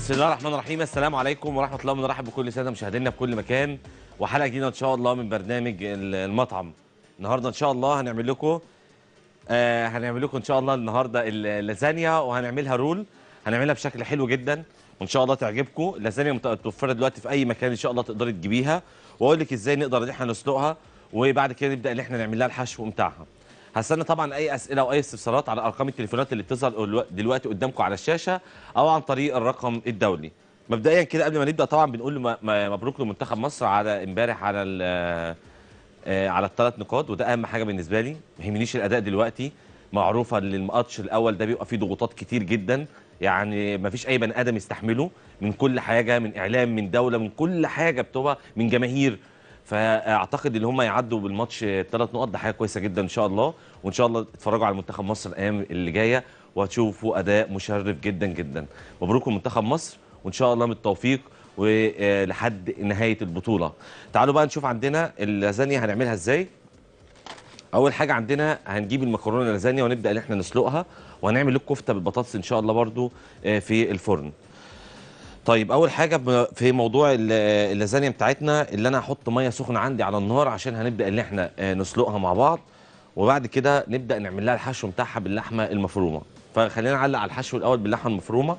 بسم الله الرحمن الرحيم السلام عليكم ورحمه الله ونرحب بكل ساده مشاهدينا في كل مكان وحلقه جديده ان شاء الله من برنامج ال- المطعم النهارده ان شاء الله هنعمل لكم آه هنعمل لكم ان شاء الله النهارده ال- اللازانيا وهنعملها رول هنعملها بشكل حلو جدا وان شاء الله تعجبكم اللازانيا مت- متوفره دلوقتي في اي مكان ان شاء الله تقدري تجيبيها واقول لك ازاي نقدر ان احنا نسلقها وبعد كده نبدا ان احنا نعمل لها الحشو بتاعها هستنى طبعا اي اسئله واي استفسارات على ارقام التليفونات اللي بتظهر دلوقتي قدامكم على الشاشه او عن طريق الرقم الدولي مبدئيا كده قبل ما نبدا طبعا بنقول م- م- مبروك لمنتخب مصر على امبارح على ال- آه، على الثلاث نقاط وده اهم حاجه بالنسبه لي ما يهمنيش الاداء دلوقتي معروفه ان الماتش الاول ده بيبقى فيه ضغوطات كتير جدا يعني ما فيش اي بني ادم يستحمله من كل حاجه من اعلام من دوله من كل حاجه بتبقى من جماهير فاعتقد ان هم يعدوا بالماتش ثلاث نقط ده حاجه كويسه جدا ان شاء الله وان شاء الله تتفرجوا على منتخب مصر الايام اللي جايه وهتشوفوا اداء مشرف جدا جدا مبروك لمنتخب مصر وان شاء الله بالتوفيق ولحد نهايه البطوله تعالوا بقى نشوف عندنا اللازانيا هنعملها ازاي اول حاجه عندنا هنجيب المكرونه اللازانيا ونبدا ان احنا نسلقها وهنعمل لك كفته بالبطاطس ان شاء الله برضو آه، في الفرن طيب اول حاجه ب- في موضوع ال- اللازانيا بتاعتنا اللي انا هحط ميه سخنه عندي على النار عشان هنبدا ان احنا آه، نسلقها مع بعض وبعد كده نبدا نعمل لها الحشو بتاعها باللحمه المفرومه فخلينا نعلق على الحشو الاول باللحمه المفرومه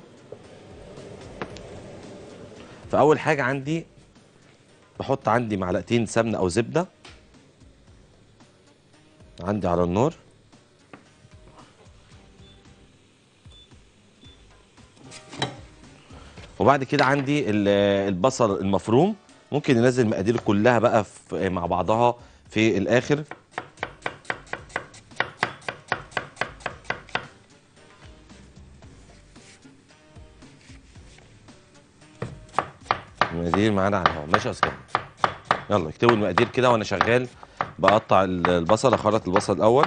فاول حاجه عندي بحط عندي معلقتين سمنه او زبده عندي على النار وبعد كده عندي ال- البصل المفروم ممكن ننزل المقادير كلها بقى في مع بعضها في الاخر المقادير معانا على الهواء ماشي يا استاذ يلا اكتبوا المقادير كده وانا شغال بقطع ال- البصل اخرط البصل الاول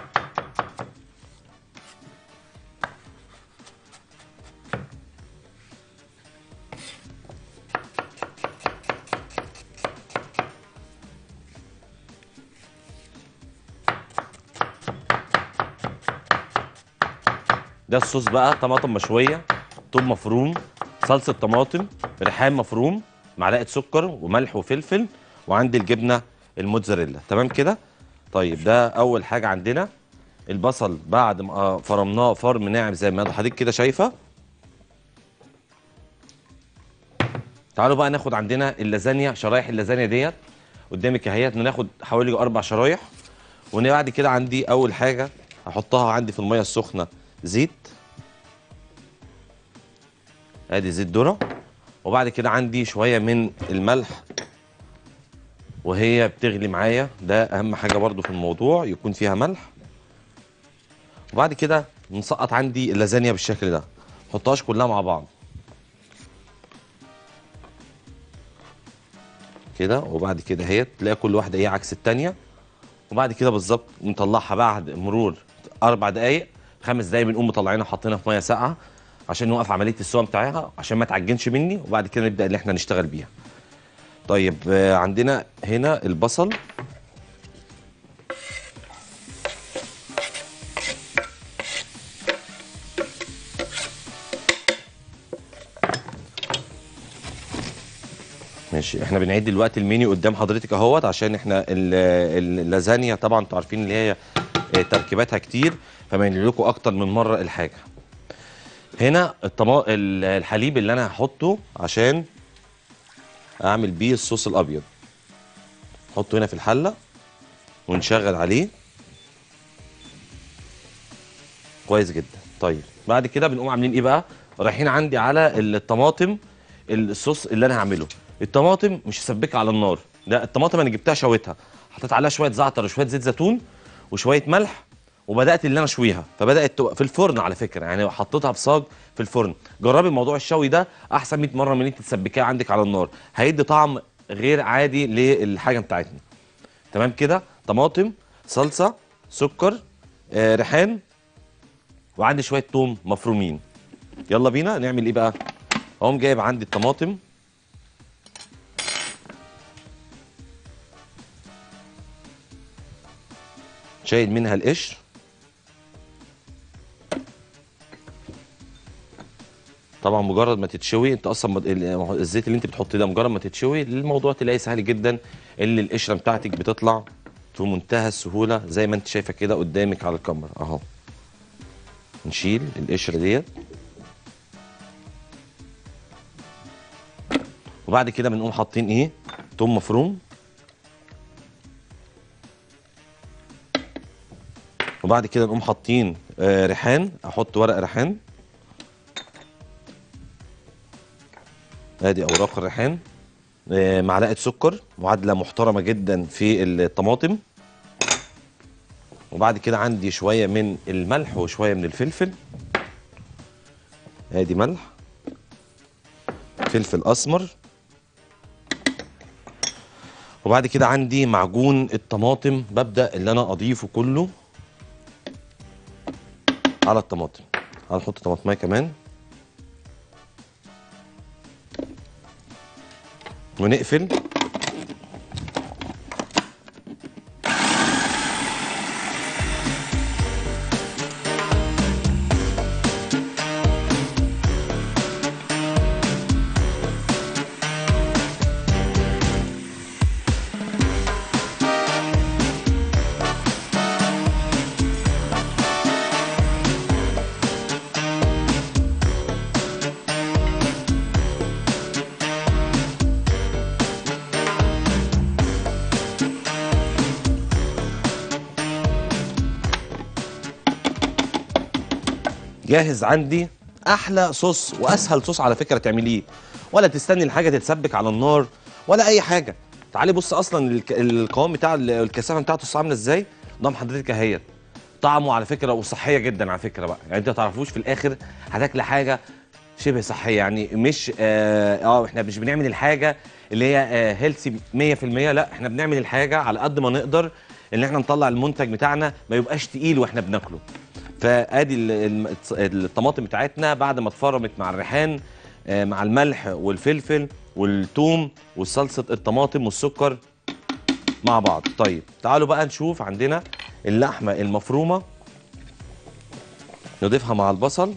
ده الصوص بقى طماطم مشويه توم مفروم صلصه طماطم ريحان مفروم معلقه سكر وملح وفلفل وعندي الجبنه الموتزاريلا تمام كده طيب ده اول حاجه عندنا البصل بعد ما فرمناه فرم ناعم زي ما حضرتك كده شايفه تعالوا بقى ناخد عندنا اللازانيا شرايح اللازانيا ديت قدامك اهيت ناخد حوالي اربع شرايح وبعد كده عندي اول حاجه هحطها عندي في الميه السخنه زيت ادي زيت ذره وبعد كده عندي شويه من الملح وهي بتغلي معايا ده اهم حاجه برضو في الموضوع يكون فيها ملح وبعد كده نسقط عندي اللازانيا بالشكل ده نحطهاش كلها مع بعض كده وبعد كده اهي تلاقي كل واحده ايه عكس التانيه وبعد كده بالظبط نطلعها بعد مرور اربع دقائق خمس دقائق بنقوم مطلعينها وحاطينها في ميه ساقعه عشان نوقف عمليه السوا بتاعها عشان ما تعجنش مني وبعد كده نبدا ان احنا نشتغل بيها طيب آه، عندنا هنا البصل ماشي احنا بنعد دلوقتي المنيو قدام حضرتك اهوت عشان احنا ال- ال- اللازانيا طبعا انتوا عارفين اللي هي اه، تركيباتها كتير فبين لكم اكتر من مره الحاجه هنا الطما... ال- الحليب اللي انا هحطه عشان اعمل بيه الصوص الابيض نحطه هنا في الحله ونشغل عليه كويس جدا طيب بعد كده بنقوم عاملين ايه بقى رايحين عندي على الطماطم الصوص اللي انا هعمله الطماطم مش مسبكه على النار لا الطماطم انا جبتها شويتها حطيت عليها شويه زعتر وشويه زيت زيتون وشويه ملح وبدات اللي انا اشويها فبدات تبقى في الفرن على فكره يعني حطيتها في صاج في الفرن جربي موضوع الشوي ده احسن 100 مره من ان انت تسبكيها عندك على النار هيدي طعم غير عادي للحاجه بتاعتنا تمام كده طماطم صلصه سكر آه ريحان وعندي شويه توم مفرومين يلا بينا نعمل ايه بقى اقوم جايب عندي الطماطم شايل منها القشر طبعا مجرد ما تتشوي انت اصلا مد- ال- الزيت اللي انت بتحطيه ده مجرد ما تتشوي الموضوع تلاقيه سهل جدا اللي القشره بتاعتك بتطلع في منتهى السهوله زي ما انت شايفه كده قدامك على الكاميرا اهو نشيل القشره ديت وبعد كده بنقوم حاطين ايه توم مفروم وبعد كده نقوم حاطين آه، ريحان احط ورق ريحان ادي اوراق الريحان آه، معلقه سكر معادله محترمه جدا في الطماطم وبعد كده عندي شويه من الملح وشويه من الفلفل ادي ملح فلفل اسمر وبعد كده عندي معجون الطماطم ببدا اللي انا اضيفه كله على الطماطم هنحط طماطمايه كمان ونقفل جاهز عندي احلى صوص واسهل صوص على فكره تعمليه ولا تستني الحاجه تتسبك على النار ولا اي حاجه تعالي بص اصلا الك- القوام بتاع ال- الكثافه بتاعته عامله ازاي قدام حضرتك اهيت طعمه على فكره وصحيه جدا على فكره بقى يعني انت ما تعرفوش في الاخر هتاكل حاجه شبه صحيه يعني مش اه, آه احنا مش بنعمل الحاجه اللي هي آه هيلثي 100% لا احنا بنعمل الحاجه على قد ما نقدر ان احنا نطلع المنتج بتاعنا ما يبقاش تقيل واحنا بناكله فادي ال- الم- الطماطم بتاعتنا بعد ما اتفرمت مع الريحان آه، مع الملح والفلفل والثوم والصلصه الطماطم والسكر مع بعض طيب تعالوا بقى نشوف عندنا اللحمه المفرومه نضيفها مع البصل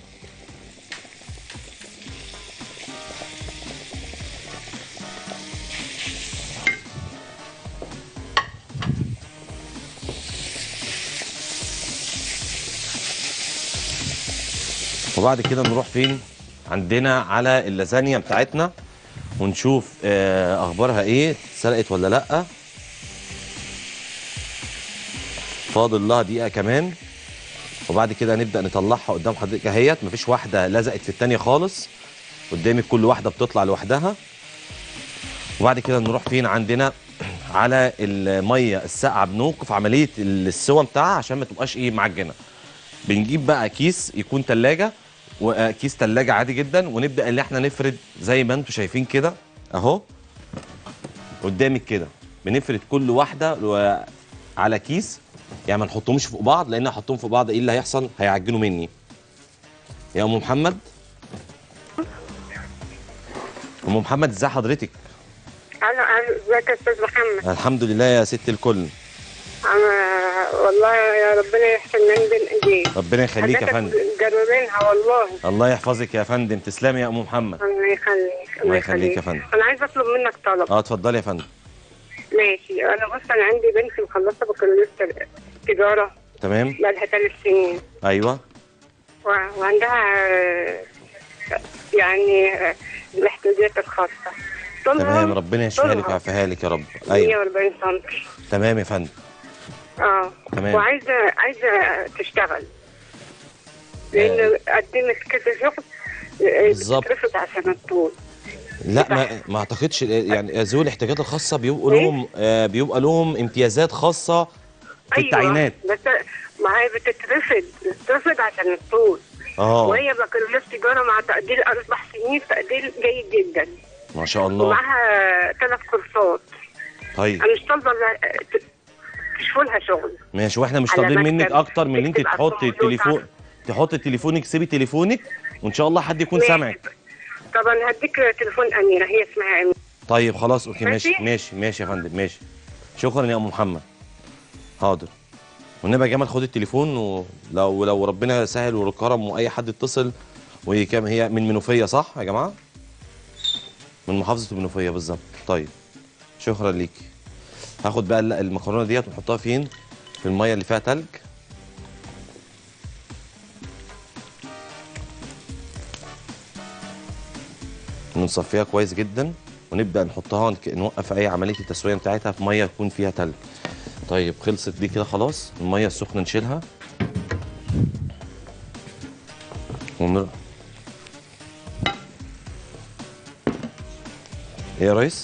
وبعد كده نروح فين عندنا على اللازانيا بتاعتنا ونشوف آه، اخبارها ايه اتسلقت ولا لا فاضل لها دقيقه كمان وبعد كده نبدا نطلعها قدام حضرتك اهيت مفيش واحده لزقت في التانيه خالص قدامك كل واحده بتطلع لوحدها وبعد كده نروح فين عندنا على الميه الساقعه بنوقف عمليه السوى بتاعها عشان ما تبقاش ايه معجنه بنجيب بقى كيس يكون تلاجة وكيس تلاجة عادي جدا ونبدأ اللي احنا نفرد زي ما انتم شايفين كده اهو قدامك كده بنفرد كل واحدة و- على كيس يعني ما نحطهمش فوق بعض لان احطهم فوق بعض ايه اللي هيحصل هيعجنوا مني يا ام محمد ام محمد ازي حضرتك انا أنا- ازيك يا استاذ محمد الحمد لله يا ست الكل انا والله يا ربنا يحسن من بين ايديك ربنا يخليك يا حضرتك فندم مجربينها والله الله يحفظك يا فندم تسلمي يا ام محمد الله يخليك الله يخليك يا فندم. انا عايزه اطلب منك طلب اه اتفضلي يا فندم ماشي انا بص انا عندي بنتي مخلصه بكالوريوس تج- تجاره تمام بقالها ثلاث سنين ايوه و- وعندها آه، يعني آه، الاحتياجات الخاصه طولها تمام ربنا يشفيها لك طولها ويعافيها لك يا رب ايوه 140 سم تمام يا فندم اه تمام. وعايزه عايزه تشتغل لان قدمت كذا شغل آه، بالظبط. بتترفض عشان الطول لا ما ما اعتقدش يعني ذوي الاحتياجات الخاصه بيبقوا إيه؟ لهم آه بيبقى لهم امتيازات خاصه في التعيينات بس ما هي بتترفض بتترفض عشان الطول اه وهي بكالوريوس تجاره مع تقدير اربع سنين تقدير جيد جدا ما شاء الله ومعاها ثلاث كورسات طيب انا مش طالبه إلا ت- تشوفوا لها شغل ماشي واحنا مش على طالبين منك مكتب. اكتر من ان انت تكتب على تحطي الكمبيوتر. التليفون تحطي تليفونك سيبي تليفونك وان شاء الله حد يكون ماشي. سامعك طب انا هديك تليفون اميره هي اسمها اميره طيب خلاص اوكي ماشي ماشي؟ ماشي ماشي يا فندم ماشي شكرا يا ام محمد حاضر والنبي يا جمال خد التليفون ولو لو ربنا سهل وكرم واي حد اتصل وكام هي من منوفيه صح يا جماعه من محافظه المنوفيه بالظبط طيب شكرا ليكي هاخد بقى ال- المكرونه ديت ونحطها فين في الميه اللي فيها تلج ونصفيها كويس جدا ونبدا نحطها نك- نوقف اي عمليه التسويه بتاعتها في ميه يكون فيها تلج طيب خلصت دي كده خلاص الميه السخنه نشيلها ونر... ايه يا ريس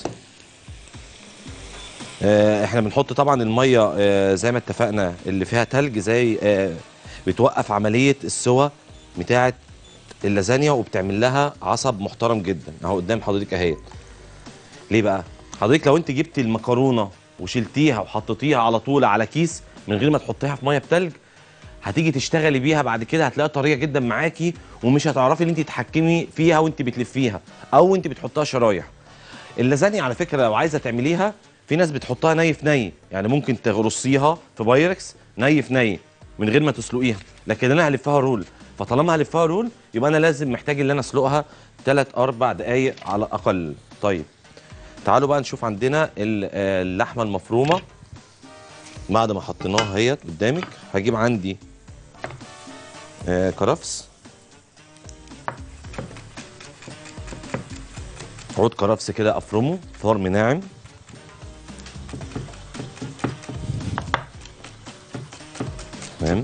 آه احنا بنحط طبعا الميه آه زي ما اتفقنا اللي فيها تلج زي آه بتوقف عمليه السوى بتاعه اللازانيا وبتعمل لها عصب محترم جدا اهو قدام حضرتك اهي ليه بقى حضرتك لو انت جبتي المكرونه وشلتيها وحطيتيها على طول على كيس من غير ما تحطيها في ميه بتلج هتيجي تشتغلي بيها بعد كده هتلاقيها طريه جدا معاكي ومش هتعرفي ان انت تتحكمي فيها وانت بتلفيها او انت بتحطها شرايح اللازانيا على فكره لو عايزه تعمليها في ناس بتحطها ني في ني يعني ممكن ترصيها في بايركس ني في ني من غير ما تسلقيها لكن انا هلفها رول فطالما هلفها رول يبقى انا لازم محتاج ان انا اسلقها 3 4 دقائق على الاقل طيب تعالوا بقى نشوف عندنا ال- آه، اللحمه المفرومه بعد ما حطيناها اهيت قدامك هجيب عندي آه، كرفس عود كرفس كده افرمه فرم ناعم تمام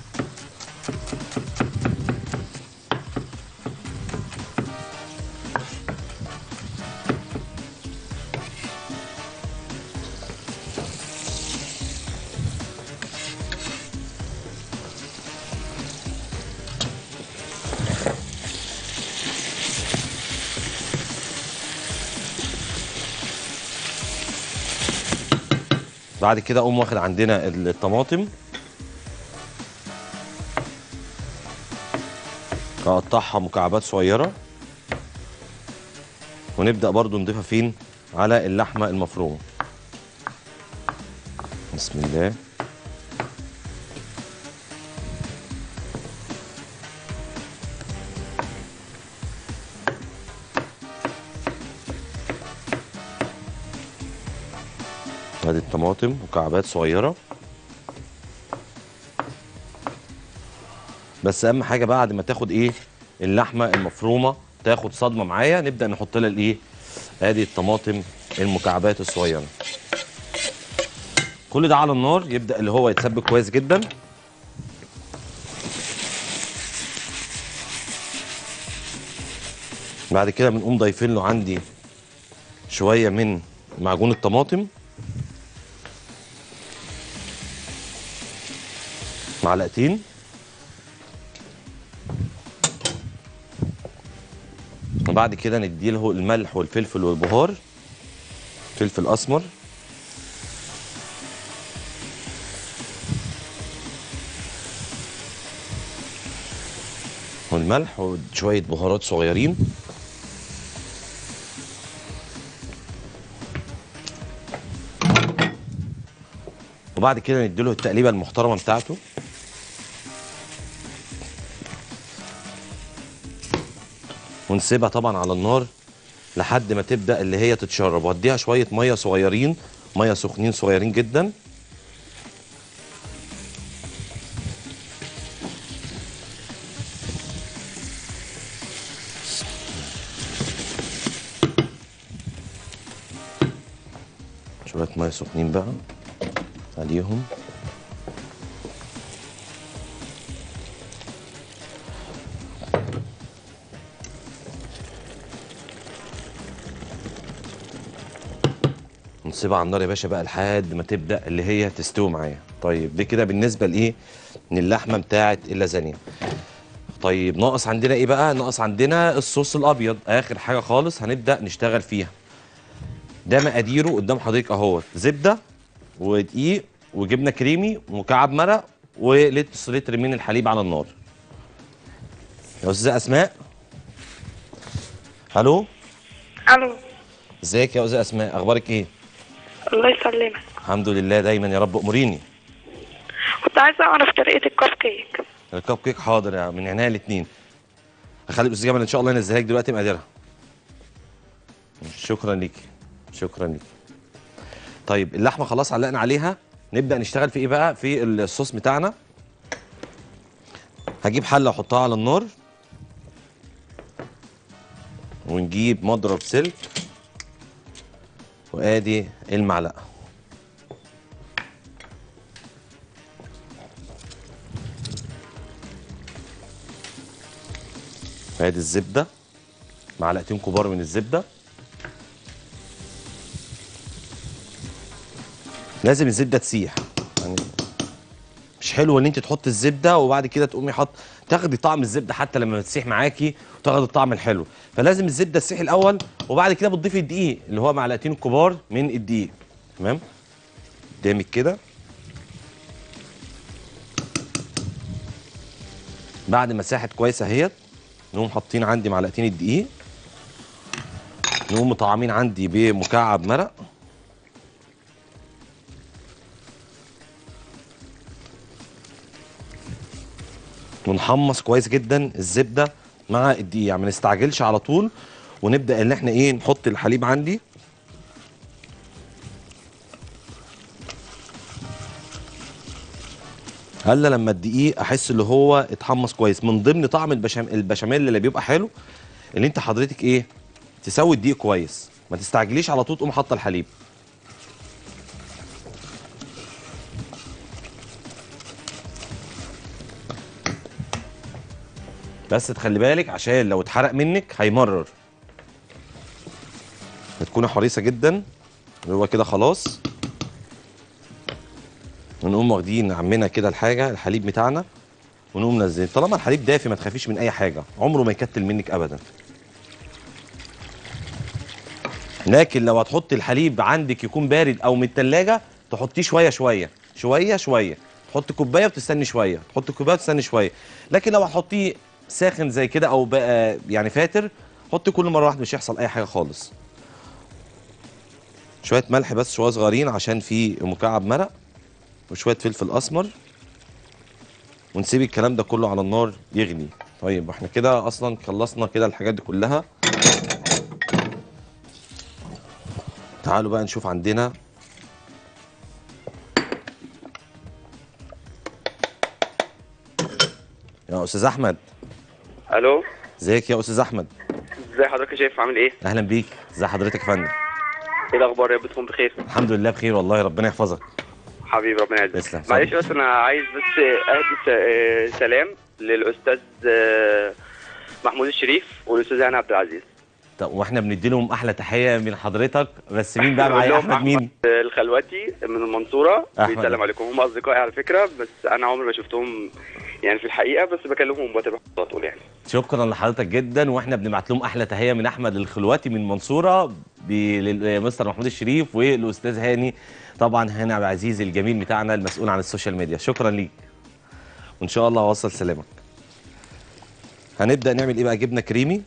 بعد كده اقوم واخد عندنا الطماطم اقطعها مكعبات صغيره ونبدا برضو نضيفها فين على اللحمه المفرومه بسم الله ادي الطماطم مكعبات صغيره بس اهم حاجه بعد ما تاخد ايه اللحمه المفرومه تاخد صدمه معايا نبدا نحط لها الايه ادي الطماطم المكعبات الصغيره كل ده على النار يبدا اللي هو يتسبك كويس جدا بعد كده بنقوم ضايفين له عندي شويه من معجون الطماطم معلقتين وبعد كده نديله الملح والفلفل والبهار فلفل اسمر والملح وشويه بهارات صغيرين وبعد كده نديله التقليبه المحترمه بتاعته ونسيبها طبعا على النار لحد ما تبدا اللي هي تتشرب واديها شويه ميه صغيرين ميه سخنين صغيرين جدا شويه ميه سخنين بقى عليهم نسيبها على النار يا باشا بقى لحد ما تبدا اللي هي تستوي معايا طيب دي كده بالنسبه لايه للحمه بتاعه اللازانيا طيب ناقص عندنا ايه بقى ناقص عندنا الصوص الابيض اخر حاجه خالص هنبدا نشتغل فيها ده مقاديره قدام حضرتك اهوت زبده ودقيق وجبنه كريمي ومكعب مرق ولتر لتر من الحليب على النار يا استاذه اسماء الو الو ازيك يا استاذه اسماء اخبارك ايه الله يسلمك الحمد لله دايما يا رب اموريني كنت عايزه اعرف طريقه الكب كيك الكب كيك حاضر يا من عينيا الاثنين هخلي الاستاذ جمال ان شاء الله ينزلها لك دلوقتي مقاديرها شكرا ليك شكرا ليك طيب اللحمه خلاص علقنا عليها نبدا نشتغل في ايه بقى في الصوص بتاعنا هجيب حله احطها على النار ونجيب مضرب سلك وادي المعلقه ادي الزبده معلقتين كبار من الزبده لازم الزبده تسيح يعني مش حلو ان انت تحط الزبده وبعد كده تقومي حط تاخدي طعم الزبده حتى لما تسيح معاكي وتاخدي الطعم الحلو فلازم الزبده تسيح الاول وبعد كده بتضيفي الدقيق اللي هو معلقتين كبار من الدقيق تمام قدامك كده بعد ما ساحت كويس اهيت نقوم حاطين عندي معلقتين الدقيق نقوم مطعمين عندي بمكعب مرق ونحمص كويس جدا الزبده مع الدقيق يعني ما نستعجلش على طول ونبدا ان احنا ايه نحط الحليب عندي الا لما الدقيق احس اللي هو اتحمص كويس من ضمن طعم البشام البشاميل اللي بيبقى حلو اللي انت حضرتك ايه تسوي الدقيق كويس ما تستعجليش على طول تقوم حاطه الحليب بس تخلي بالك عشان لو اتحرق منك هيمرر هتكوني حريصه جدا اللي هو كده خلاص ونقوم واخدين عمنا كده الحاجه الحليب بتاعنا ونقوم منزلين طالما الحليب دافي ما تخافيش من اي حاجه عمره ما يكتل منك ابدا لكن لو هتحطي الحليب عندك يكون بارد او من التلاجة تحطيه شويه شويه شويه شويه تحطي كوبايه وتستني شويه تحطي كوبايه وتستني شويه لكن لو هتحطيه ساخن زي كده او بقى يعني فاتر حطي كل مره واحده مش هيحصل اي حاجه خالص شويه ملح بس شويه صغيرين عشان في مكعب مرق وشويه فلفل اسمر ونسيب الكلام ده كله على النار يغلي طيب احنا كده اصلا خلصنا كده الحاجات دي كلها تعالوا بقى نشوف عندنا يا استاذ احمد الو ازيك يا استاذ احمد ازي حضرتك يا شايف عامل ايه اهلا بيك ازي حضرتك يا فندم ايه الاخبار يا بتكون بخير الحمد لله بخير والله ربنا يحفظك حبيبي ربنا تسلم. يعزك معلش بس انا عايز بس اهدي س- آه، سلام للاستاذ آه، محمود الشريف والاستاذ هاني عبد العزيز طب واحنا بندي لهم احلى تحيه من حضرتك بس مين بقى بقول معايا لهم احمد مين آه، الخلوتي من المنصوره أحمد. بيسلم عليكم هم اصدقائي على فكره بس انا عمري ما شفتهم يعني في الحقيقه بس بكلمهم وبتابع على طول يعني شكرا لحضرتك جدا واحنا بنبعت لهم احلى تحيه من احمد الخلواتي من المنصوره ب- لمستر محمود الشريف والاستاذ هاني طبعا هاني عبد العزيز الجميل بتاعنا المسؤول عن السوشيال ميديا شكرا ليك وان شاء الله اوصل سلامك هنبدا نعمل ايه بقى جبنه كريمي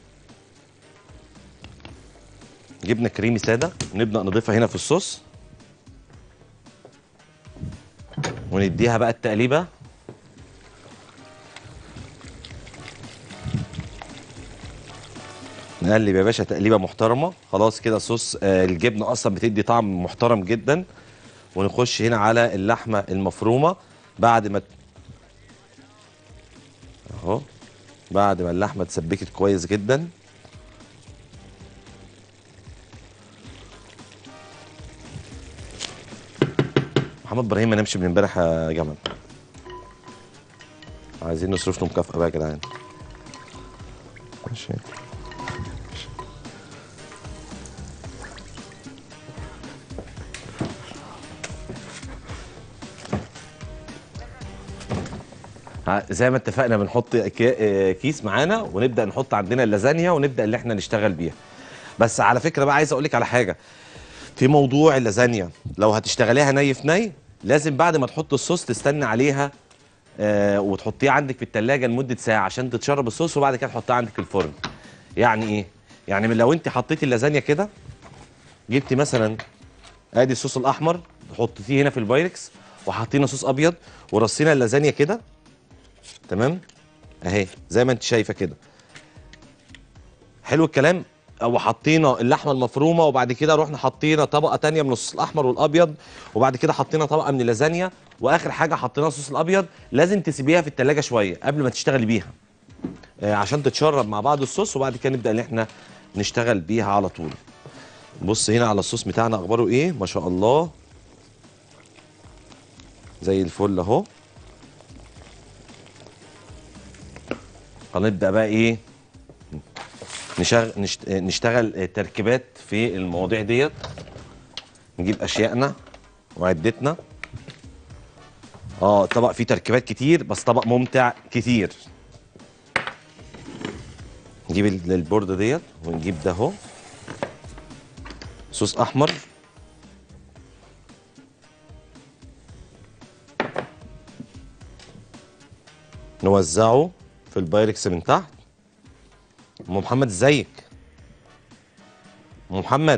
جبنه كريمي ساده ونبدا نضيفها هنا في الصوص ونديها بقى التقليبه نقلب يا باشا تقليبه محترمه خلاص كده صوص آه، الجبنه اصلا بتدي طعم محترم جدا ونخش هنا على اللحمه المفرومه بعد ما اهو بعد ما اللحمه اتسبكت كويس جدا محمد ابراهيم ما نمشي من امبارح يا جمال عايزين نصرف له مكافاه بقى يا جدعان ماشي ها، زي ما اتفقنا بنحط كي- آه، كيس معانا ونبدا نحط عندنا اللازانيا ونبدا اللي احنا نشتغل بيها بس على فكره بقى عايز اقول لك على حاجه في موضوع اللازانيا لو هتشتغليها ني في ني لازم بعد ما تحط الصوص تستنى عليها آه وتحطيه عندك في التلاجة لمده ساعه عشان تتشرب الصوص وبعد كده تحطها عندك في الفرن يعني ايه يعني من لو انت حطيتي اللازانيا كده جبتي مثلا ادي الصوص الاحمر حطيتيه هنا في البايركس وحطينا صوص ابيض ورصينا اللازانيا كده تمام اهي زي ما انت شايفه كده حلو الكلام وحطينا اللحمه المفرومه وبعد كده رحنا حطينا طبقه تانية من الصوص الاحمر والابيض وبعد كده حطينا طبقه من اللازانيا واخر حاجه حطينا الصوص الابيض لازم تسيبيها في التلاجة شويه قبل ما تشتغلي بيها آه، عشان تتشرب مع بعض الصوص وبعد كده نبدا ان احنا نشتغل بيها على طول بص هنا على الصوص بتاعنا اخباره ايه ما شاء الله زي الفل اهو هنبدا بقى ايه نشغل نشت... نشتغل تركيبات في المواضيع ديت نجيب اشيائنا وعدتنا اه طبق فيه تركيبات كتير بس طبق ممتع كتير نجيب ال- البوردة ديت ونجيب ده اهو صوص احمر نوزعه في البايركس من تحت ام محمد ازيك ام محمد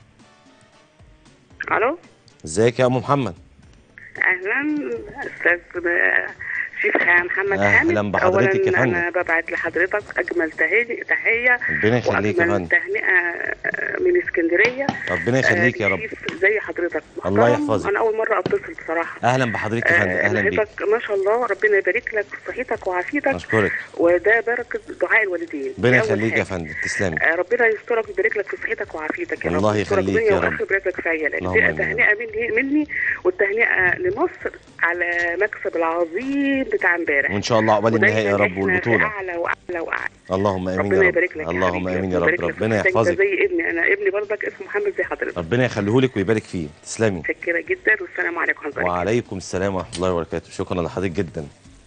الو ازيك يا ام محمد اهلا استاذ شيف محمد أهلاً حامد بحضرتك يا اولا فندم. انا ببعت لحضرتك اجمل تهاني تحيه ربنا يخليك يا واجمل فندم تهنئه من اسكندريه ربنا يخليك يا آه، رب شيف زي حضرتك الله محترم. يحفظك. انا اول مره اتصل بصراحه اهلا بحضرتك يا فندم آه، اهلا بيك لقيتك ما شاء الله ربنا يبارك لك في صحتك وعافيتك اشكرك وده بركه دعاء الوالدين ربنا دي أول يخليك يا حاجة. فندم تسلمي آه، ربنا يسترك ويبارك لك في صحتك وعافيتك يا الله رب يسترك يخليك دنيا يا رب. وآخرة ويبارك لك في عيالك اللهم دي آمين. تهنئه مني مني والتهنئه لمصر على مكسب العظيم بتاع امبارح وان شاء الله عقبال ودايماً النهائي يا رب إحنا في والبطوله اعلى واعلى واعلى اللهم امين ربنا يا رب يبارك لك يا اللهم حبيبي. امين يا رب يبارك لك في ربنا صحتك. انت يحفظك زي ابني انا ابني برضك اسمه محمد زي حضرتك ربنا يخليهولك ويبارك فيه تسلمي متشكره جدا والسلام عليكم ورحمه الله وعليكم السلام ورحمه الله وبركاته شكرا لحضرتك جدا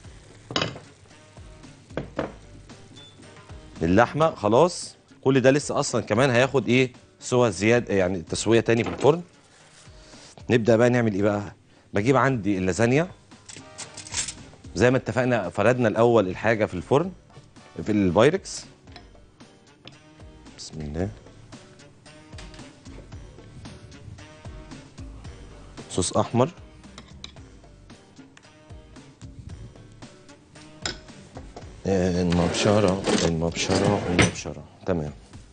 اللحمه خلاص كل ده لسه اصلا كمان هياخد ايه سوى زياده يعني تسويه تاني في الفرن نبدا بقى نعمل ايه بقى بجيب عندي اللازانيا زي ما اتفقنا فردنا الاول الحاجه في الفرن في البايركس بسم الله صوص احمر المبشرة المبشرة المبشرة تمام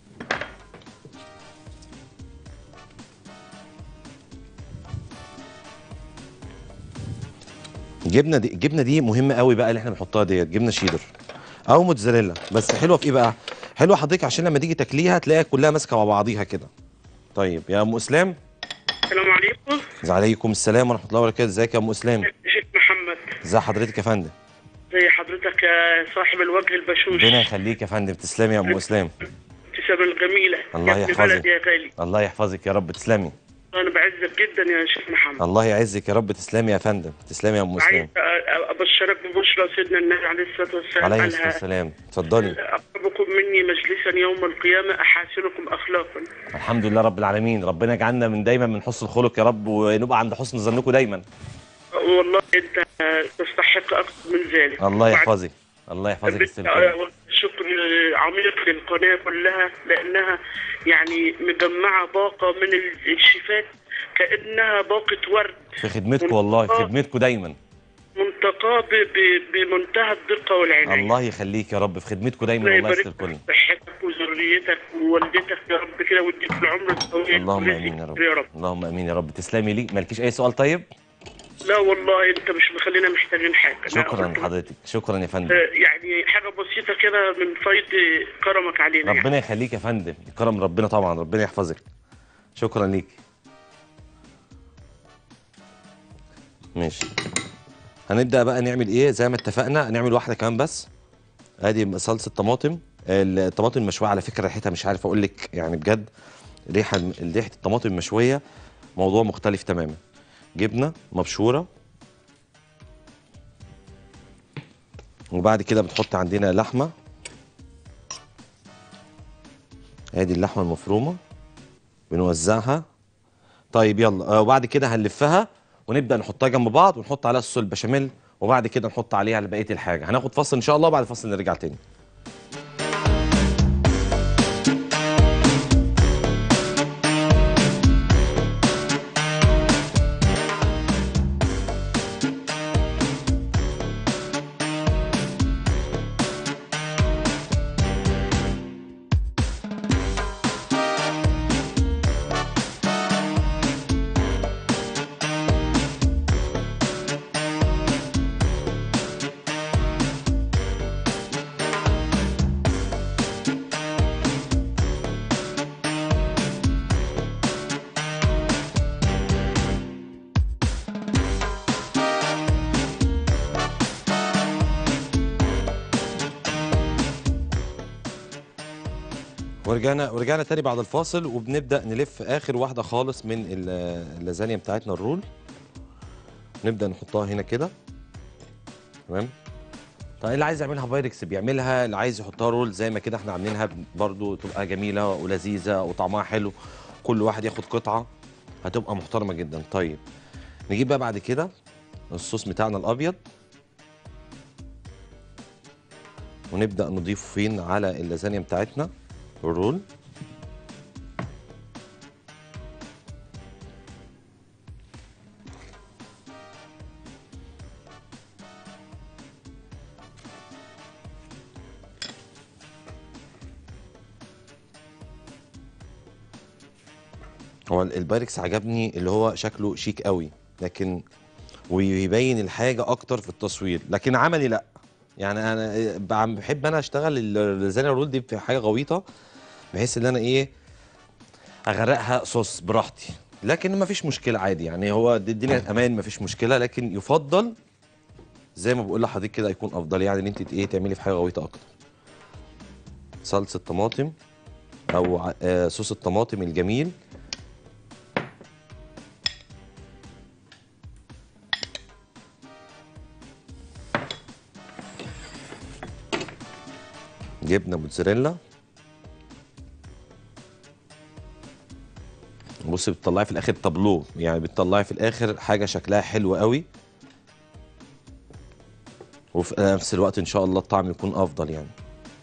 الجبنه دي الجبنه دي مهمه قوي بقى اللي احنا بنحطها ديت جبنه شيدر او موتزاريلا بس حلوه في ايه بقى حلوه حضرتك عشان لما تيجي تاكليها تلاقيها كلها ماسكه مع بعضيها كده طيب يا ام اسلام السلام عليكم عليكم السلام ورحمه الله وبركاته ازيك يا ام اسلام شيخ محمد ازي حضرتك يا فندم زي حضرتك يا صاحب الوجه البشوش ربنا يخليك يا فندم تسلمي يا ام اسلام الابتسامه الجميله الله يا ابن يحفظك. بلدي يا غالي الله يحفظك يا رب تسلمي انا بعزك جدا يا شيخ محمد الله يعزك يا رب تسلمي يا فندم تسلمي يا ام عايز اسلام أ- ابشرك ببشرى سيدنا النبي عليه الصلاه والسلام عليه قالها الصلاه والسلام اتفضلي اقربكم مني مجلسا يوم القيامه احاسنكم اخلاقا الحمد لله رب العالمين ربنا يجعلنا من دايما من حسن الخلق يا رب ونبقى عند حسن ظنكم دايما والله انت تستحق اكثر من ذلك الله يحفظك الله يحفظك السلام شكر عميق للقناه كلها لانها يعني مجمعه باقه من الشفات كانها باقه ورد في خدمتكم والله في خدمتكم دايما منتقاه ب- ب- بمنتهى الدقه والعنايه الله يخليك يا رب في خدمتكم دايما الله والله يبارك يستر الكل في صحتك وذريتك ووالدتك يا رب كده ويديك العمر الطويل اللهم ورزق امين يا رب يا رب اللهم امين يا رب تسلمي لي مالكيش اي سؤال طيب لا والله انت مش مخلينا محتاجين حاجه أنا شكرا قلت- لحضرتك شكرا يا فندم آه، يعني حاجه بسيطه كده من فيض كرمك علينا يعني. ربنا يخليك يا فندم كرم ربنا طبعا ربنا يحفظك شكرا ليك ماشي هنبدا بقى نعمل ايه زي ما اتفقنا هنعمل واحده كمان بس ادي صلصه طماطم الطماطم المشويه على فكره ريحتها مش عارف اقول لك يعني بجد ريحه ريحه الطماطم المشويه موضوع مختلف تماما جبنه مبشوره وبعد كده بنحط عندنا لحمه ادي اللحمه المفرومه بنوزعها طيب يلا آه، وبعد كده هنلفها ونبدا نحطها جنب بعض ونحط عليها صوص البشاميل وبعد كده نحط عليها على بقيه الحاجه هناخد فصل ان شاء الله بعد الفصل نرجع تاني ورجعنا ورجعنا تاني بعد الفاصل وبنبدا نلف اخر واحده خالص من ال- اللازانيا بتاعتنا الرول نبدا نحطها هنا كده تمام طيب اللي عايز يعملها بايركس بيعملها اللي عايز يحطها رول زي ما كده احنا عاملينها برضو تبقى جميله ولذيذه وطعمها حلو كل واحد ياخد قطعه هتبقى محترمه جدا طيب نجيب بقى بعد كده الصوص بتاعنا الابيض ونبدا نضيفه فين على اللازانيا بتاعتنا الرول هو البايركس عجبني اللي هو شكله شيك قوي لكن ويبين الحاجه اكتر في التصوير لكن عملي لا يعني انا بعم- بحب انا اشتغل اللازانيا رول دي في حاجه غويطه بحيث ان انا ايه اغرقها صوص براحتي لكن ما فيش مشكله عادي يعني هو دي الدنيا امان ما فيش مشكله لكن يفضل زي ما بقول لحضرتك كده يكون افضل يعني ان انت ايه تعملي في حاجه غويطه اكتر صلصه طماطم او ع- آه، صوص الطماطم الجميل جبنه موتزاريلا بصي بتطلعي في الاخر تابلو يعني بتطلعي في الاخر حاجه شكلها حلو قوي وفي نفس الوقت ان شاء الله الطعم يكون افضل يعني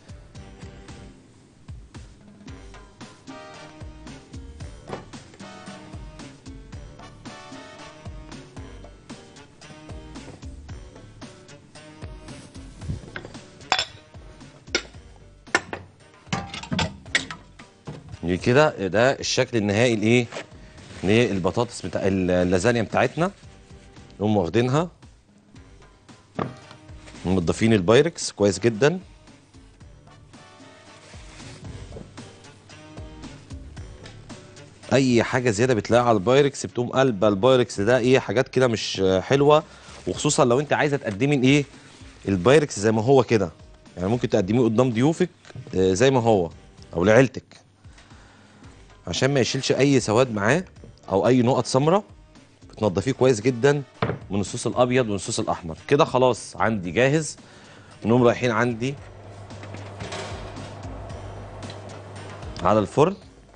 دي كده ده الشكل النهائي لايه للبطاطس بتاع اللازانيا بتاعتنا نقوم واخدينها ومضيفين البايركس كويس جدا اي حاجه زياده بتلاقيها على البايركس بتقوم قلبه البايركس ده ايه حاجات كده مش حلوه وخصوصا لو انت عايزه تقدمي ايه البايركس زي ما هو كده يعني ممكن تقدميه قدام ضيوفك آه، زي ما هو او لعيلتك عشان ما يشيلش اي سواد معاه او اي نقط سمراء بتنضفيه كويس جدا من الصوص الابيض والصوص الاحمر كده خلاص عندي جاهز نقوم رايحين عندي على الفرن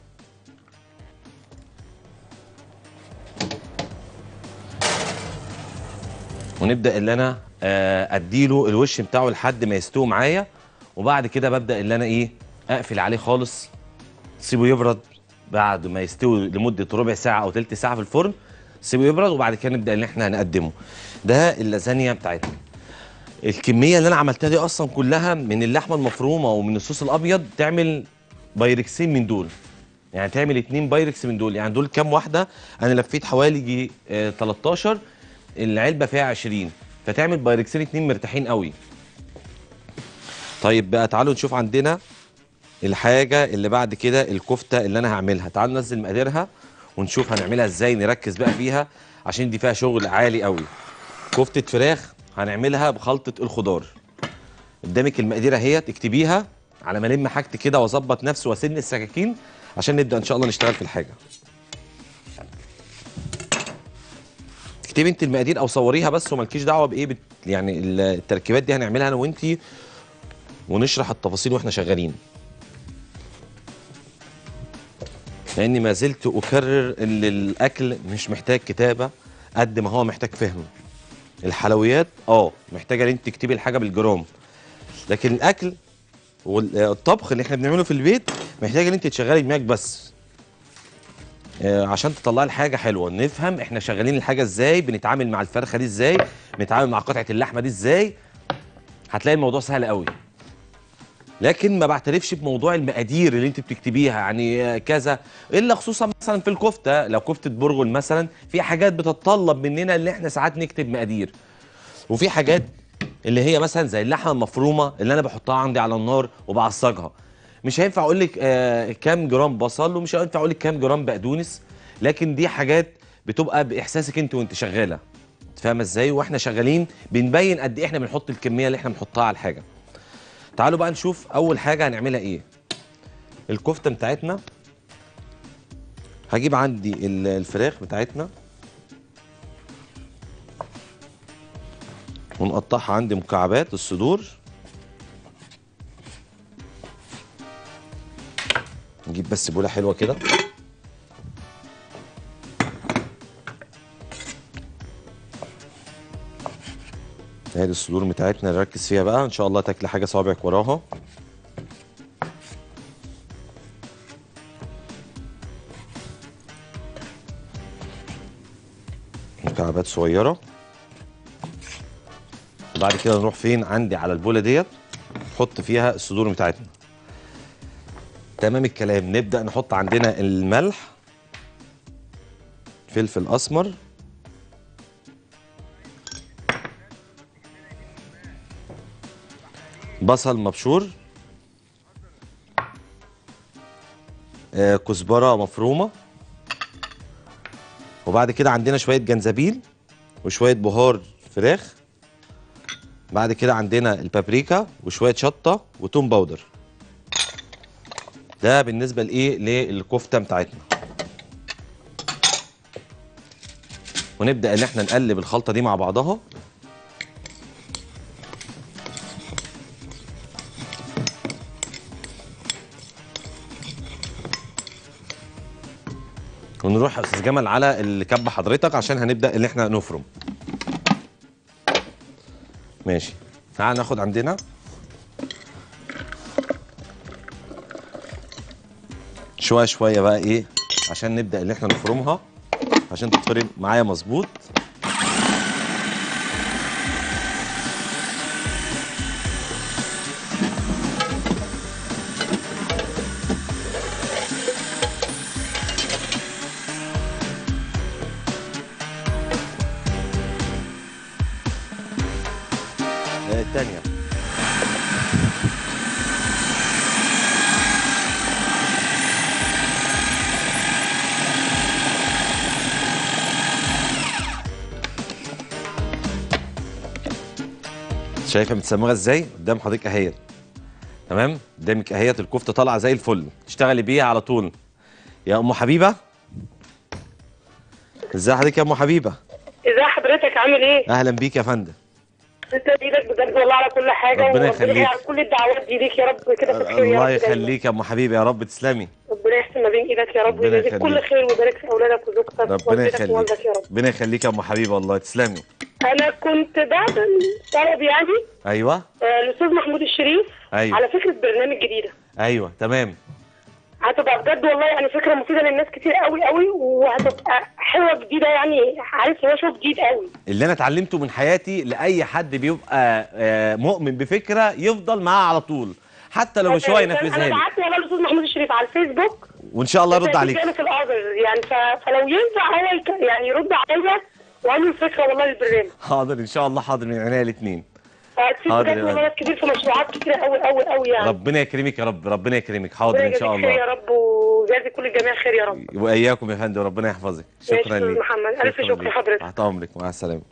ونبدا اللي انا آه، اديله الوش بتاعه لحد ما يستوي معايا وبعد كده ببدا اللي انا ايه اقفل عليه خالص سيبه يبرد بعد ما يستوي لمده ربع ساعه او ثلث ساعه في الفرن سيبه يبرد وبعد كده نبدا ان احنا هنقدمه ده اللازانيا بتاعتنا الكميه اللي انا عملتها دي اصلا كلها من اللحمه المفرومه ومن الصوص الابيض تعمل بايركسين من دول يعني تعمل اتنين بايركس من دول يعني دول كام واحده انا لفيت حوالي جي آه 13 العلبه فيها 20 فتعمل بايركسين اتنين مرتاحين قوي طيب بقى تعالوا نشوف عندنا الحاجه اللي بعد كده الكفته اللي انا هعملها تعالوا ننزل مقاديرها ونشوف هنعملها ازاي نركز بقى فيها عشان دي فيها شغل عالي قوي كفته فراخ هنعملها بخلطه الخضار قدامك المقادير اهي تكتبيها على ما الم حاجتي كده واظبط نفسي واسن السكاكين عشان نبدا ان شاء الله نشتغل في الحاجه اكتبي انت المقادير او صوريها بس ومالكيش دعوه بايه بت... يعني التركيبات دي هنعملها انا وانتي ونشرح التفاصيل واحنا شغالين لاني ما زلت اكرر ان الاكل مش محتاج كتابه قد ما هو محتاج فهم الحلويات اه محتاجه ان انت تكتبي الحاجه بالجرام لكن الاكل والطبخ اللي احنا بنعمله في البيت محتاج ان انت تشغلي دماغك بس آه، عشان تطلعي الحاجه حلوه نفهم احنا شغالين الحاجه ازاي بنتعامل مع الفرخه دي ازاي بنتعامل مع قطعه اللحمه دي ازاي هتلاقي الموضوع سهل قوي لكن ما بعترفش بموضوع المقادير اللي انت بتكتبيها يعني آه، كذا الا خصوصا مثلا في الكفته لو كفته برغل مثلا في حاجات بتتطلب مننا ان احنا ساعات نكتب مقادير وفي حاجات اللي هي مثلا زي اللحمه المفرومه اللي انا بحطها عندي على النار وبعصجها مش هينفع اقول لك آه كام جرام بصل ومش هينفع اقول لك كام جرام بقدونس لكن دي حاجات بتبقى باحساسك انت وانت شغاله فاهمه ازاي واحنا شغالين بنبين قد ايه احنا بنحط الكميه اللي احنا بنحطها على الحاجه تعالوا بقى نشوف اول حاجه هنعملها ايه الكفته بتاعتنا هجيب عندي ال- الفراخ بتاعتنا ونقطعها عندي مكعبات الصدور نجيب بس بوله حلوه كده ادي الصدور بتاعتنا نركز فيها بقى ان شاء الله تاكلي حاجه صوابعك وراها مكعبات صغيره وبعد كده نروح فين عندي على البوله ديت نحط فيها الصدور بتاعتنا تمام الكلام نبدا نحط عندنا الملح فلفل اسمر بصل مبشور آه، كزبره مفرومه وبعد كده عندنا شويه جنزبيل وشويه بهار فراخ بعد كده عندنا البابريكا وشويه شطه وتوم باودر ده بالنسبه لايه للكفته بتاعتنا ونبدا ان احنا نقلب الخلطه دي مع بعضها ونروح يا استاذ جمال على الكبه حضرتك عشان هنبدا ان احنا نفرم ماشي تعال ناخد عندنا شويه شويه بقى ايه عشان نبدا ان احنا نفرمها عشان تتفرم معايا مظبوط آه، التانية شايفه متسمغه ازاي قدام حضرتك اهيت تمام قدامك اهيت الكفته طالعه زي الفل تشتغلي بيها على طول يا ام حبيبه ازي حضرتك يا ام حبيبه ازي حضرتك عامل ايه؟ اهلا بيك يا فندم انت بايدك بجد والله على كل حاجه ربنا وربنا يخليك. يعمل كل الدعوات دي ليك يا رب كده في الخير يا الله رب دايما. يخليك يا ام حبيبه يا رب تسلمي ربنا يحسن ما بين ايدك يا رب ربنا ويجزيك يخليك. كل خير ويبارك في اولادك وزوجتك ربنا ووالدتك يخليك ووالدك يا رب ربنا يخليك يا ام حبيبه والله تسلمي انا كنت بعد طلب يعني ايوه آه، الاستاذ محمود الشريف أيوة. على فكره برنامج جديده ايوه تمام هتبقى بجد والله يعني فكره مفيده للناس كتير قوي قوي وهتبقى حلوه جديده يعني عارف هو شو جديد قوي اللي انا اتعلمته من حياتي لاي حد بيبقى آه، مؤمن بفكره يفضل معاه على طول حتى لو مش هو ينفذها انا لي بعت والله الاستاذ محمود الشريف على الفيسبوك وان شاء الله ارد عليك في الأرض يعني ف... فلو ينفع هو يك... يعني يرد عليا واعمل فكره والله للبرنامج حاضر ان شاء الله حاضر من عينيا الاثنين هتفيد حاضر بجد يا والله ناس كتير في مشروعات كتير قوي قوي قوي يعني ربنا يكرمك يا رب ربنا يكرمك حاضر ربنا ان شاء يجازيك خير يا الله رب ويجازي كل الجميع خير يا رب واياكم يا فندم ربنا يحفظك ماشي شكرا أستاذ ليك محمد. ألف شكر ليك. لحضرتك. تحت امرك مع السلامه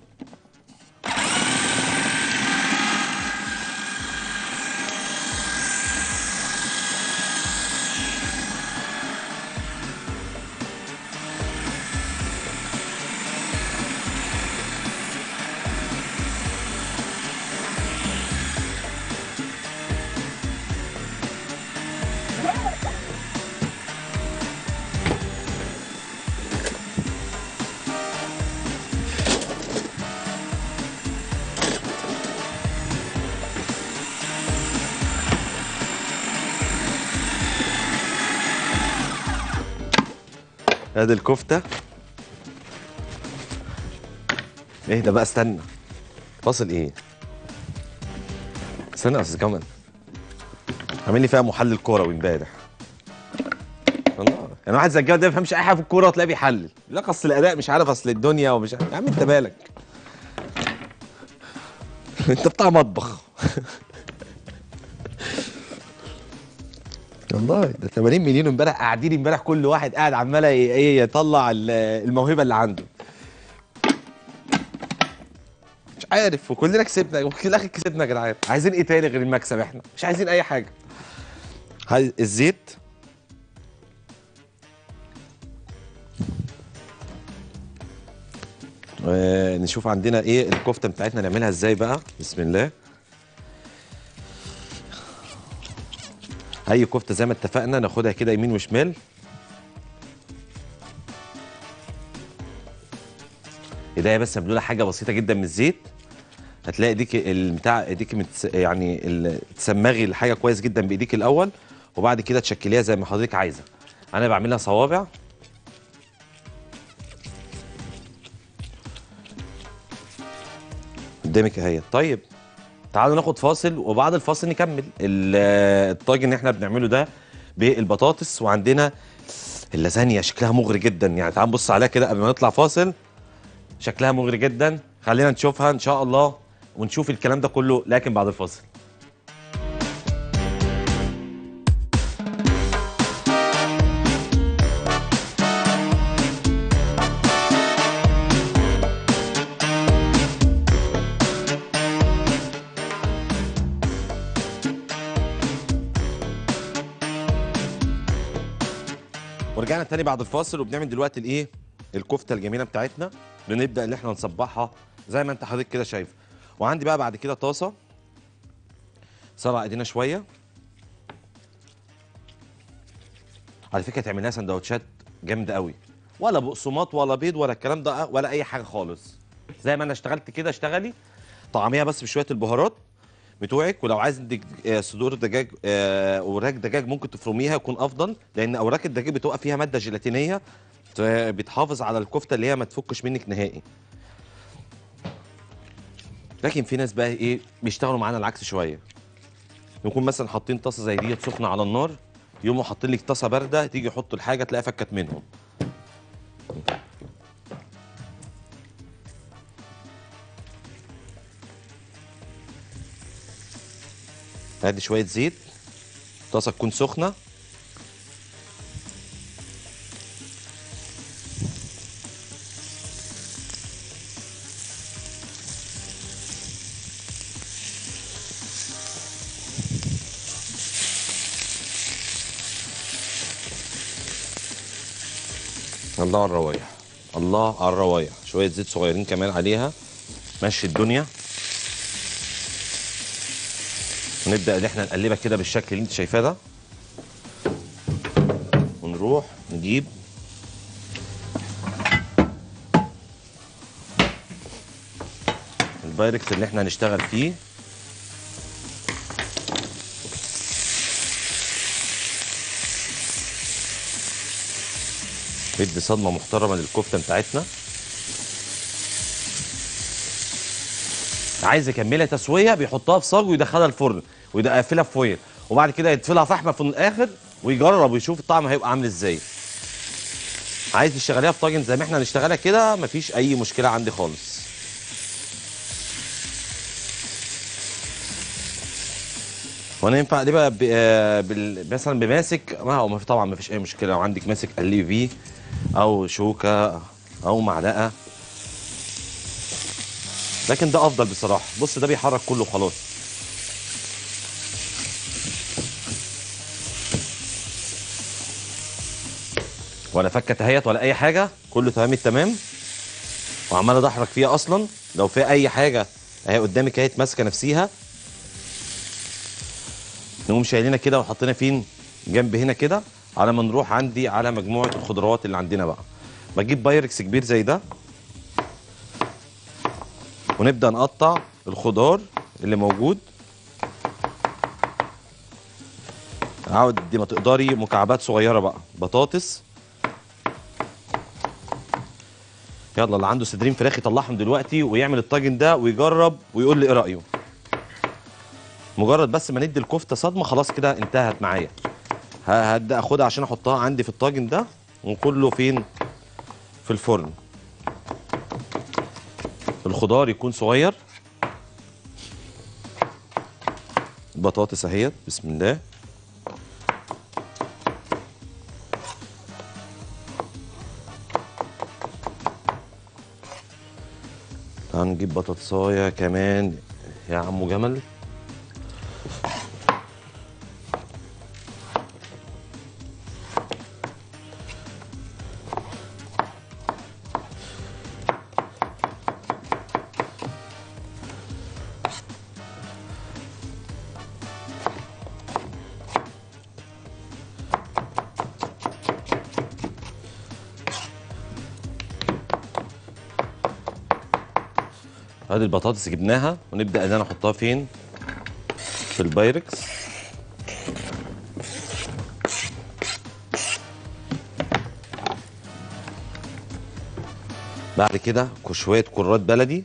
ادي الكفته اهدى بقى استنى فاصل ايه استنى يا استاذ كمال عامل لي فيها محلل كوروي امبارح والله يعني واحد زي الجو ده ما بيفهمش اي حاجه في الكوره وتلاقيه بيحلل يقول لك اصل الاداء مش عارف اصل الدنيا ومش عارف يا عم انت مالك انت بتاع مطبخ والله ده 80 مليون امبارح قاعدين امبارح كل واحد قاعد عمال ي- ايه يطلع ال- الموهبه اللي عنده مش عارف وكلنا كسبنا وفي الاخر كسبنا يا جدعان عايزين ايه تاني غير المكسب احنا مش عايزين اي حاجه هاي الزيت آه نشوف عندنا ايه الكفته بتاعتنا نعملها ازاي بقى بسم الله اي كفته زي ما اتفقنا ناخدها كده يمين وشمال ايديا بس مبلوله حاجه بسيطه جدا من الزيت هتلاقي ايديك البتاع ايديك متس... يعني ال- تسمغي الحاجه كويس جدا بايديك الاول وبعد كده تشكليها زي ما حضرتك عايزه انا بعملها صوابع قدامك اهي طيب تعالوا ناخد فاصل وبعد الفاصل نكمل ال- الطاجن اللي احنا بنعمله ده بالبطاطس وعندنا اللازانيا شكلها مغري جدا يعني تعال نبص عليها كده قبل ما نطلع فاصل شكلها مغري جدا خلينا نشوفها ان شاء الله ونشوف الكلام ده كله لكن بعد الفاصل ورجعنا تاني بعد الفاصل وبنعمل دلوقتي الايه الكفته الجميله بتاعتنا بنبدا ان احنا نصبحها زي ما انت حضرتك كده شايف وعندي بقى بعد كده طاسه سرع ايدينا شويه على فكره تعملها سندوتشات جامده قوي ولا بقسماط ولا بيض ولا الكلام ده ولا اي حاجه خالص زي ما انا اشتغلت كده اشتغلي طعميها بس بشويه البهارات بتوعك ولو عايز عندك آه، صدور دجاج آه، اوراق دجاج ممكن تفرميها يكون افضل لان اوراق الدجاج بتبقى فيها ماده جيلاتينيه ت- بتحافظ على الكفته اللي هي ما تفكش منك نهائي لكن في ناس بقى ايه بيشتغلوا معانا العكس شويه نكون مثلا حاطين طاسه زي دي سخنه على النار يقوموا حاطين لك طاسه بارده تيجي يحطوا الحاجه تلاقيها فكت منهم ادي شويه زيت طاسه تكون سخنه الله على الروايح الله على الروايح شويه زيت صغيرين كمان عليها مشي الدنيا ونبدا ان احنا نقلبها كده بالشكل اللي انت شايفاه ده ونروح نجيب البايركس اللي احنا هنشتغل فيه ندي صدمه محترمه للكفته بتاعتنا عايز يكملها تسويه بيحطها في صاج ويدخلها الفرن ويقفلها في فويل وبعد كده يدفلها فحمه في الاخر ويجرب ويشوف الطعم هيبقى عامل ازاي عايز تشتغليها في طاجن زي ما احنا هنشتغلها كده مفيش اي مشكله عندي خالص وانا ينفع ليه بقى ب- آه، بال- مثلا بماسك ما هو ما في طبعا ما فيش اي مشكله لو عندك ماسك قلي في او شوكه او معلقه لكن ده افضل بصراحه بص ده بيحرك كله خلاص ولا فكت اهيت ولا اي حاجه كله تمام التمام وعمال ادحرج فيها اصلا لو في اي حاجه اهي قدامك اهي ماسكه نفسيها نقوم شايلينها كده وحاطينها فين جنب هنا كده على ما نروح عندي على مجموعه الخضروات اللي عندنا بقى بجيب بايركس كبير زي ده ونبدا نقطع الخضار اللي موجود عاود دي ما تقدري مكعبات صغيره بقى بطاطس يلا اللي عنده صدرين فراخ يطلعهم دلوقتي ويعمل الطاجن ده ويجرب ويقول لي ايه رايه مجرد بس ما ندي الكفته صدمه خلاص كده انتهت معايا ه- هبدا اخدها عشان احطها عندي في الطاجن ده وكله فين في الفرن الخضار يكون صغير بطاطس اهيت بسم الله هنجيب بطاطسايه كمان يا عمو جمل ادي البطاطس جبناها ونبدا ان انا احطها فين في البايركس بعد كده شويه كرات بلدي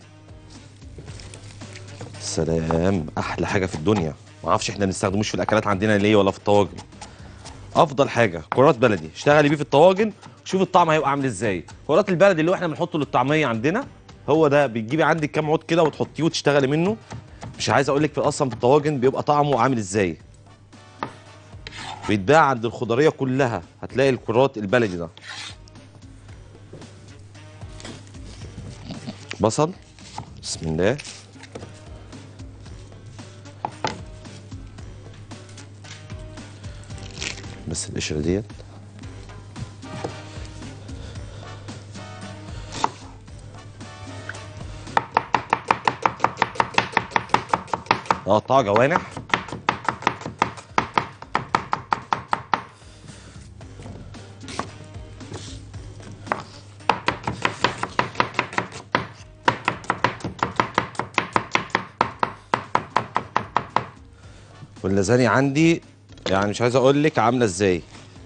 سلام احلى حاجه في الدنيا ما اعرفش احنا ما بنستخدموش في الاكلات عندنا ليه ولا في الطواجن افضل حاجه كرات بلدي اشتغلي بيه في الطواجن شوف الطعم هيبقى عامل ازاي كرات البلدي اللي هو احنا بنحطه للطعميه عندنا هو ده بتجيبي عندك كام عود كده وتحطيه وتشتغلي منه مش عايز اقول لك في اصلا في الطواجن بيبقى طعمه عامل ازاي بيتباع عند الخضريه كلها هتلاقي الكرات البلدي ده بصل بسم الله بس القشره ديت اقطعها جوانح واللازانيا عندي يعني مش عايز اقول لك عامله ازاي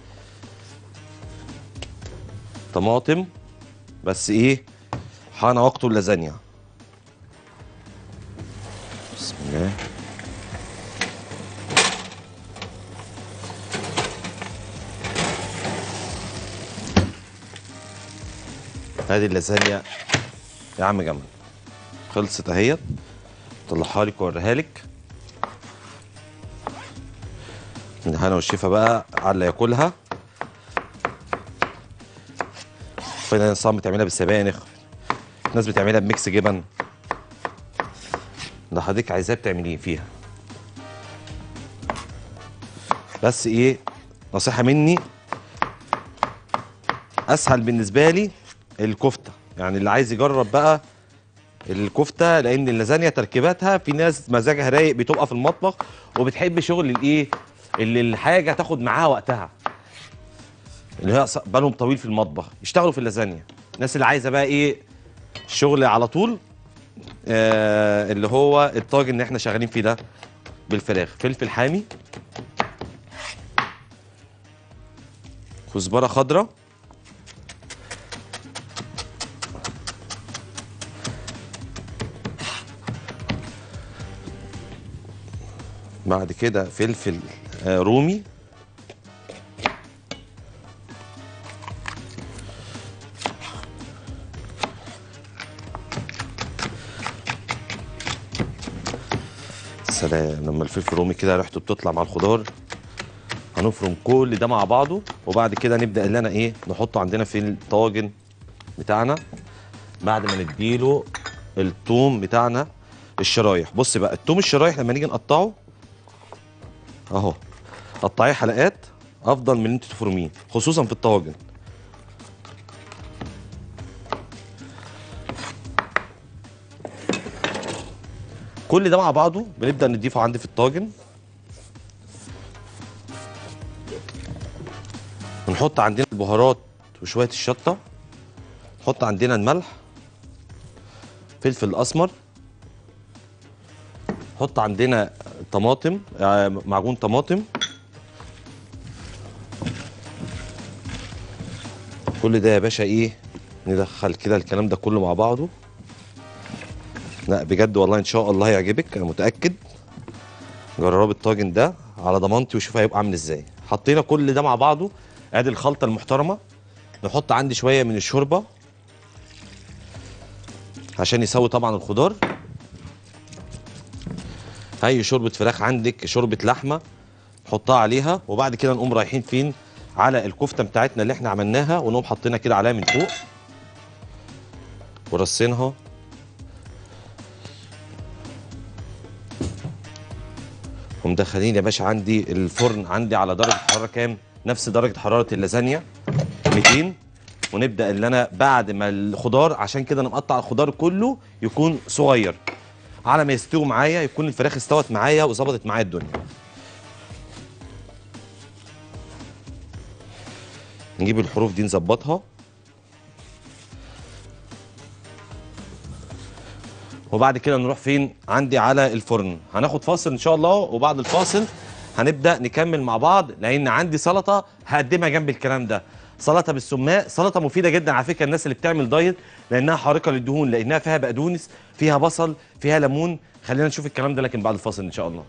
طماطم بس ايه حان وقت اللازانيا بسم الله هذه اللازانيا يا عم جمل خلصت اهيت طلعها لك واوريها لك الهنا والشفا بقى على اللي ياكلها في ناس بتعملها بالسبانخ ناس بتعملها بميكس جبن اللي حضرتك عايزاه بتعمليه فيها بس ايه نصيحه مني اسهل بالنسبه لي الكفته يعني اللي عايز يجرب بقى الكفته لان اللازانيا تركيباتها في ناس مزاجها رايق بتبقى في المطبخ وبتحب شغل الايه اللي الحاجه تاخد معاها وقتها اللي هي ص- بالهم طويل في المطبخ يشتغلوا في اللازانيا الناس اللي عايزه بقى ايه شغل على طول آه اللي هو الطاجن اللي احنا شغالين فيه ده بالفراخ فلفل حامي كزبره خضراء بعد كده فلفل آه، رومي سلام لما الفلفل الرومي كده ريحته بتطلع مع الخضار هنفرم كل ده مع بعضه وبعد كده نبدا اللي انا ايه نحطه عندنا في الطاجن بتاعنا بعد ما نديله الثوم بتاعنا الشرايح بص بقى الثوم الشرايح لما نيجي نقطعه اهو قطعيه حلقات افضل من ان انت تفرميه خصوصا في الطواجن كل ده مع بعضه بنبدا نضيفه عندي في الطاجن ونحط عندنا البهارات وشويه الشطه نحط عندنا الملح فلفل اسمر نحط عندنا طماطم آه، معجون طماطم كل ده يا باشا ايه ندخل كده الكلام ده كله مع بعضه لا بجد والله ان شاء الله هيعجبك انا متاكد جربوا الطاجن ده على ضمانتي وشوف هيبقى عامل ازاي حطينا كل ده مع بعضه ادي الخلطه المحترمه نحط عندي شويه من الشوربه عشان يسوي طبعا الخضار اي شوربه فراخ عندك شوربه لحمه نحطها عليها وبعد كده نقوم رايحين فين على الكفته بتاعتنا اللي احنا عملناها ونقوم حاطينها كده عليها من فوق ورصينها ومدخلين يا باشا عندي الفرن عندي على درجه حراره كام نفس درجه حراره اللازانيا 200 ونبدا اللي انا بعد ما الخضار عشان كده انا مقطع الخضار كله يكون صغير على ما يستوي معايا يكون الفراخ استوت معايا وظبطت معايا الدنيا نجيب الحروف دي نظبطها وبعد كده نروح فين عندي على الفرن هناخد فاصل ان شاء الله وبعد الفاصل هنبدا نكمل مع بعض لان عندي سلطه هقدمها جنب الكلام ده سلطه بالسماق سلطه مفيده جدا على فكره الناس اللي بتعمل دايت لانها حارقه للدهون لانها فيها بقدونس فيها بصل فيها ليمون خلينا نشوف الكلام ده لكن بعد الفاصل ان شاء الله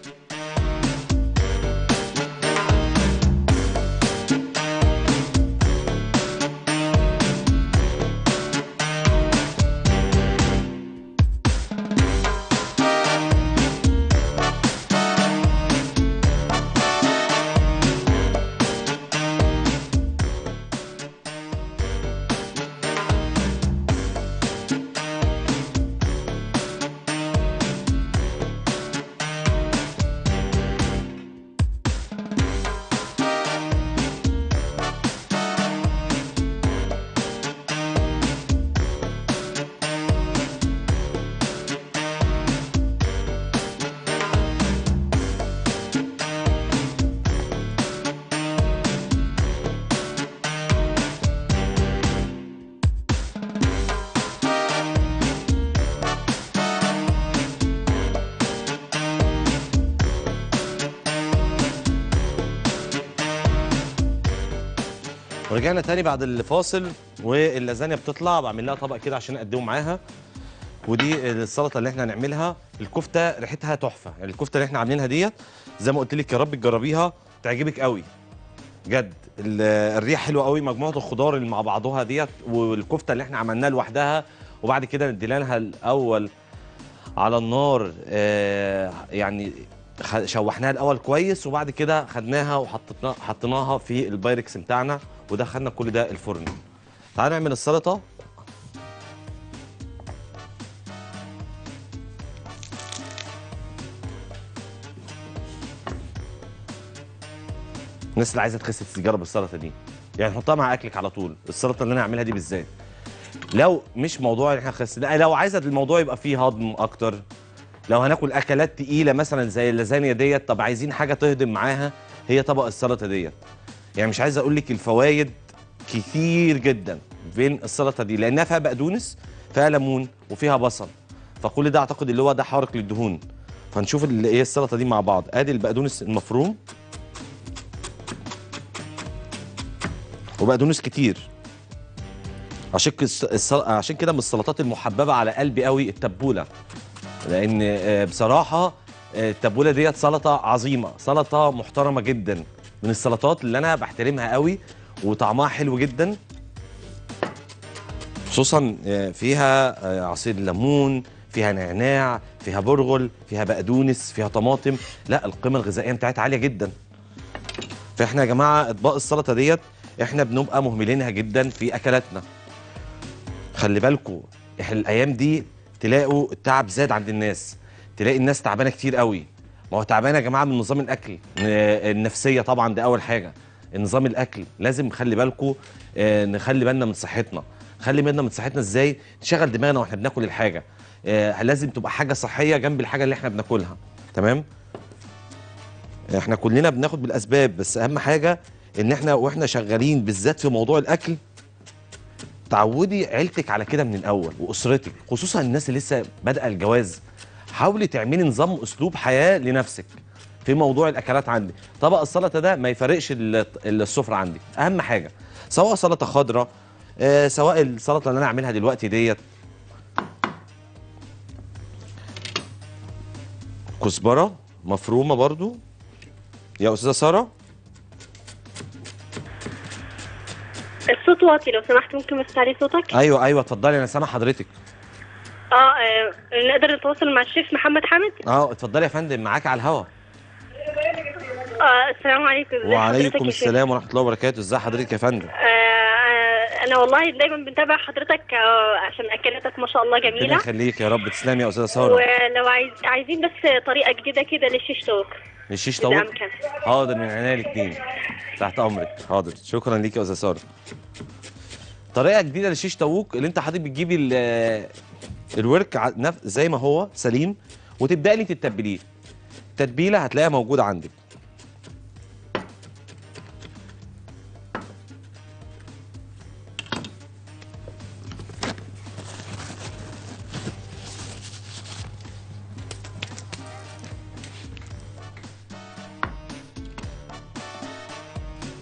ورجعنا تاني بعد الفاصل واللازانيا بتطلع بعمل لها طبق كده عشان اقدمه معاها ودي السلطه اللي احنا هنعملها الكفته ريحتها تحفه يعني الكفته اللي احنا عاملينها ديت زي ما قلت لك يا رب تجربيها تعجبك قوي بجد ال- الريح حلوه قوي مجموعه الخضار اللي مع بعضها ديت والكفته اللي احنا عملناها لوحدها وبعد كده ندينا لها الاول على النار آه يعني خ- شوحناها الاول كويس وبعد كده خدناها وحطينا حطيناها في البايركس بتاعنا ودخلنا كل ده الفرن تعال نعمل السلطه الناس اللي عايزه تخس تجرب السلطه دي يعني حطها مع اكلك على طول السلطه اللي انا هعملها دي بالذات لو مش موضوع ان احنا خس لا لو عايزه الموضوع يبقى فيه هضم اكتر لو هناكل اكلات تقيله مثلا زي اللازانيا ديت طب عايزين حاجه تهضم معاها هي طبق السلطه ديت يعني مش عايز اقول لك الفوائد كتير جدا بين السلطه دي لانها فيها بقدونس فيها ليمون وفيها بصل فكل ده اعتقد اللي هو ده حارق للدهون فنشوف ال- ايه السلطه دي مع بعض ادي البقدونس المفروم وبقدونس كتير عشان كده الس- السل- عشان كده من السلطات المحببه على قلبي قوي التبوله لان آه، بصراحه آه، التبوله ديت سلطه عظيمه سلطه محترمه جدا من السلطات اللي انا بحترمها قوي وطعمها حلو جدا خصوصا آه، فيها آه، عصير ليمون فيها نعناع فيها برغل فيها بقدونس فيها طماطم لا القيمه الغذائيه بتاعتها عاليه جدا فاحنا يا جماعه اطباق السلطه ديت احنا بنبقى مهملينها جدا في اكلاتنا خلي بالكم احنا الايام دي تلاقوا التعب زاد عند الناس تلاقي الناس تعبانه كتير قوي ما هو تعبانه يا جماعه من نظام الاكل ن- النفسيه طبعا ده اول حاجه نظام الاكل لازم خلي بالكم نخلي بالنا من صحتنا خلي بالنا من صحتنا ازاي نشغل دماغنا واحنا بناكل الحاجه آه، لازم تبقى حاجه صحيه جنب الحاجه اللي احنا بناكلها تمام احنا كلنا بناخد بالاسباب بس اهم حاجه ان احنا واحنا شغالين بالذات في موضوع الاكل تعودي عيلتك على كده من الاول واسرتك خصوصا الناس اللي لسه بادئه الجواز حاولي تعملي نظام اسلوب حياه لنفسك في موضوع الاكلات عندي طبق السلطه ده ما يفرقش ال- السفره عندي اهم حاجه سواء سلطه خضراء آه سواء السلطه اللي انا اعملها دلوقتي ديت كزبره مفرومه برضو يا استاذه ساره الصوت واطي لو سمحت ممكن بس تعلي صوتك ايوه ايوه اتفضلي انا سامع حضرتك اه آه، نقدر نتواصل مع الشيف محمد حامد اه اتفضلي يا فندم معاك على الهوا آه السلام عليكم ازي حضرتك وعليكم يا شيخ؟ السلام ورحمه الله وبركاته ازي حضرتك يا فندم آه آه، انا والله دايما بنتابع حضرتك آه عشان اكلاتك ما شاء الله ربنا جميله يخليك يا رب تسلمي يا استاذه ساره ولو عايز عايزين بس طريقه جديده كده للشيش توك الشيش اذا طاووق امكن حاضر من عينيا الاثنين تحت امرك حاضر شكرا ليك يا استاذه ساره طريقه جديده للشيش طاووق اللي انت حضرتك بتجيبي ال- الورك ع- نف- زي ما هو سليم وتبداي انت تتبليه التتبيله هتلاقيها موجوده عندك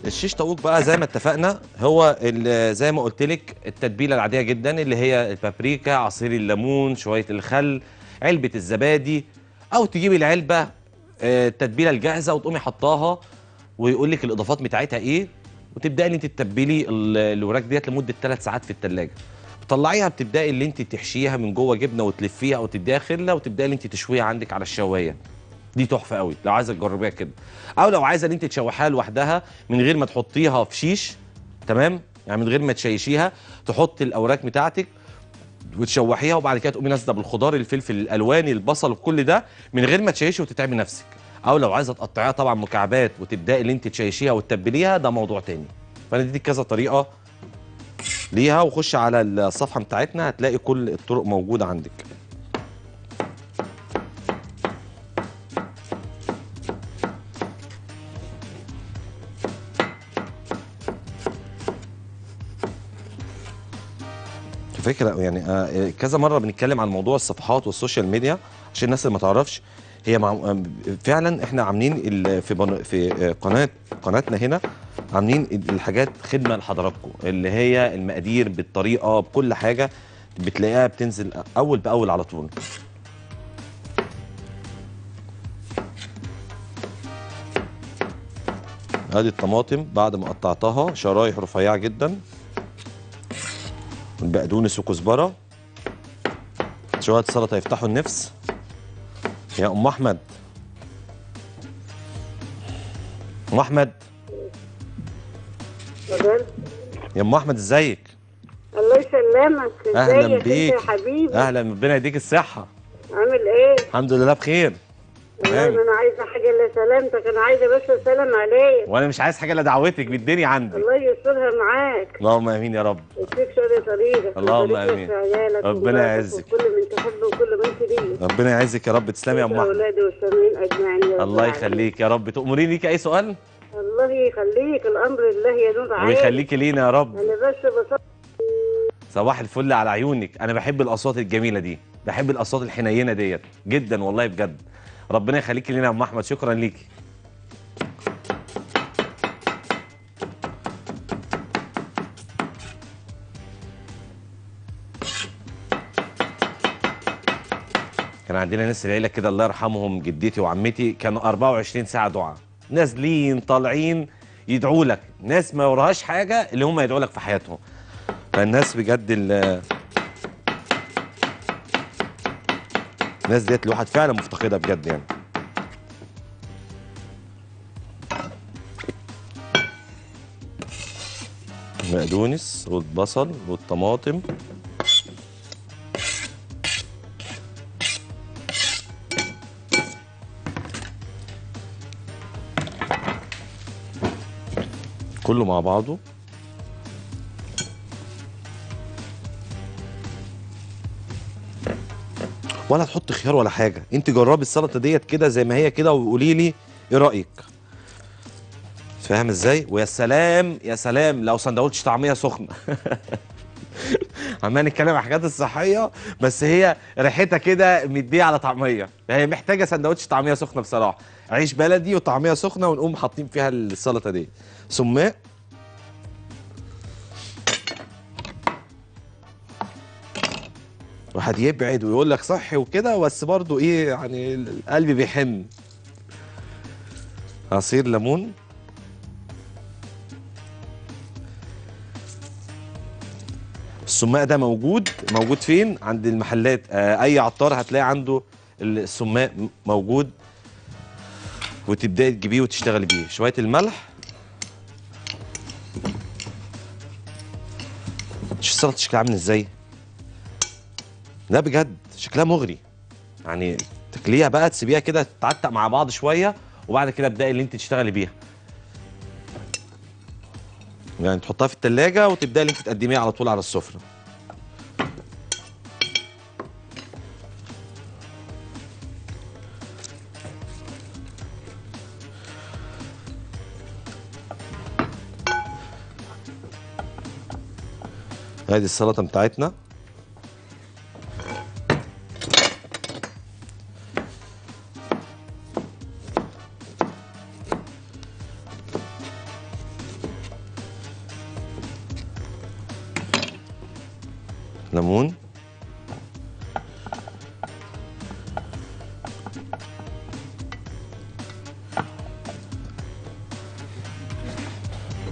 الشيش طاووق بقى زي ما اتفقنا هو ال- زي ما قلت لك التتبيله العاديه جدا اللي هي البابريكا عصير الليمون شويه الخل علبه الزبادي او تجيبي العلبه آه، التتبيله الجاهزه وتقومي حطاها ويقول لك الاضافات بتاعتها ايه وتبداي ان انت تتبلي ال- الوراك ديت لمده ثلاث ساعات في الثلاجه تطلعيها بتبداي اللي انت تحشيها من جوه جبنه وتلفيها او تديها خله وتبداي اللي انت تشويها عندك على الشوايه دي تحفه قوي لو عايزه تجربيها كده او لو عايزه ان انت تشوحيها لوحدها من غير ما تحطيها في شيش تمام يعني من غير ما تشيشيها تحطي الاوراق بتاعتك وتشوحيها وبعد كده تقومي نازله بالخضار الفلفل الالواني البصل كل ده من غير ما تشيشي وتتعبي نفسك او لو عايزه تقطعيها طبعا مكعبات وتبداي اللي انت تشيشيها وتتبليها ده موضوع تاني فانا اديتك كذا طريقه ليها وخش على الصفحه بتاعتنا هتلاقي كل الطرق موجوده عندك فكرة يعني آه، كذا مرة بنتكلم عن موضوع الصفحات والسوشيال ميديا عشان الناس اللي ما تعرفش هي مع... آه، فعلا احنا عاملين ال... في بن... في آه، قناة قناتنا هنا عاملين الحاجات خدمة لحضراتكم اللي هي المقادير بالطريقة بكل حاجة بتلاقيها بتنزل أول بأول على طول ادي الطماطم بعد ما قطعتها شرايح رفيعة جدا البقدونس وكزبره شويه سلطه يفتحوا النفس يا ام احمد ام احمد يا ام احمد ازيك الله يسلمك اهلا ازيك انت بيك يا حبيبي اهلا ربنا يديك الصحه عامل ايه الحمد لله بخير والله ما انا عايزه حاجه الا سلامتك انا عايزه بس اسلم عليك وانا مش عايز حاجه الا دعوتك بالدنيا عندي الله يسترها معاك اللهم امين يا رب يديك شر طريقك اللهم ويبارك لك آمين. في عيالك ربنا ومراتك يعزك. وكل من تحبه وكل من تريد ربنا يعزك يا رب تسلمي يا ام احمد اولادي والسامعين اجمعين يا رب الله العالمين. يخليك يا رب تأمريني ليك اي سؤال الله يخليك الامر لله ينور عليك ويخليكي لينا يا رب انا بس بص صباح الفل على عيونك انا بحب الاصوات الجميله دي بحب الاصوات الحنينه ديت جدا والله بجد ربنا يخليكي لينا يا ام احمد شكرا ليكي كان عندنا ناس العيله كده الله يرحمهم جدتي وعمتي كانوا 24 ساعه دعاء نازلين طالعين يدعوا لك ناس ما وراهاش حاجه اللي هم يدعوا لك في حياتهم فالناس بجد ال- الناس ديت الواحد فعلا مفتقدها بجد يعني البقدونس والبصل والطماطم كله مع بعضه ولا تحط خيار ولا حاجه انت جربي السلطه ديت كده زي ما هي كده وقولي لي ايه رايك فاهم ازاي ويا سلام يا سلام لو سندوتش طعميه سخنه عمال نتكلم عن الحاجات الصحيه بس هي ريحتها كده مديه على طعميه هي محتاجه سندوتش طعميه سخنه بصراحه عيش بلدي وطعميه سخنه ونقوم حاطين فيها السلطه دي سماق واحد يبعد ويقول لك صحي وكده بس برضه ايه يعني القلب بيحن عصير ليمون السماق ده موجود موجود فين عند المحلات آه اي عطار هتلاقي عنده السماق م- موجود وتبداي تجيبيه وتشتغلي بيه شويه الملح شوف السلطه شكلها عامل ازاي لا بجد شكلها مغري يعني تاكليها بقى تسيبيها كده تتعتق مع بعض شويه وبعد كده ابداي اللي انت تشتغلي بيها يعني تحطها في التلاجة وتبداي اللي انت تقدميها على طول على السفره ادي السلطه بتاعتنا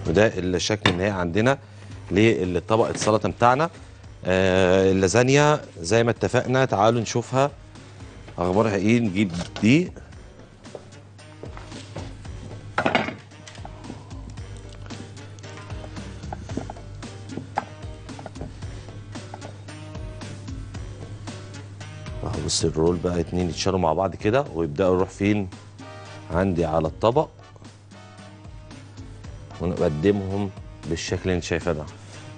وده الشكل النهائي عندنا للطبق السلطه بتاعنا آه اللازانيا زي ما اتفقنا تعالوا نشوفها اخبارها ايه نجيب دي اهو بص الرول بقى اتنين يتشالوا مع بعض كده ويبداوا يروح فين عندي على الطبق ونقدمهم بالشكل اللي انت شايفاه ده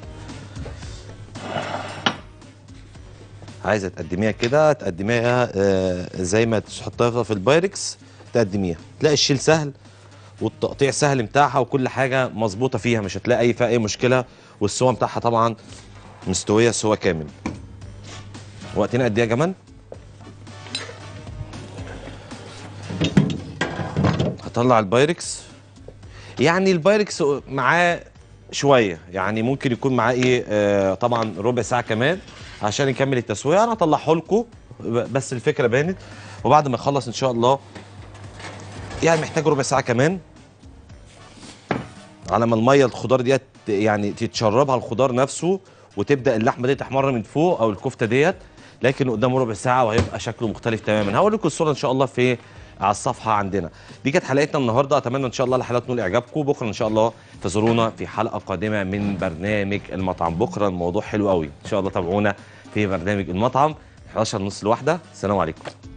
عايزه تقدميها كده تقدميها آه، زي ما تحطها في البايركس تقدميها تلاقي الشيل سهل والتقطيع سهل بتاعها وكل حاجه مظبوطه فيها مش هتلاقي اي فيها اي مشكله والسوا بتاعها طبعا مستويه سوا كامل وقتنا قد ايه يا جمال هطلع البايركس يعني البايركس معاه شويه يعني ممكن يكون معاه ايه آه طبعا ربع ساعه كمان عشان نكمل التسويه انا هطلعه لكم بس الفكره بانت وبعد ما يخلص ان شاء الله يعني محتاج ربع ساعه كمان على ما الميه الخضار ديت يعني تتشربها الخضار نفسه وتبدا اللحمه دي تحمر من فوق او الكفته ديت لكن قدامه ربع ساعه وهيبقى شكله مختلف تماما هقول لكم الصوره ان شاء الله في على الصفحه عندنا دي كانت حلقتنا النهارده اتمنى ان شاء الله الحلقه تنول اعجابكم بكره ان شاء الله تزورونا في حلقه قادمه من برنامج المطعم بكره الموضوع حلو قوي ان شاء الله تابعونا في برنامج المطعم 11 نص لواحده السلام عليكم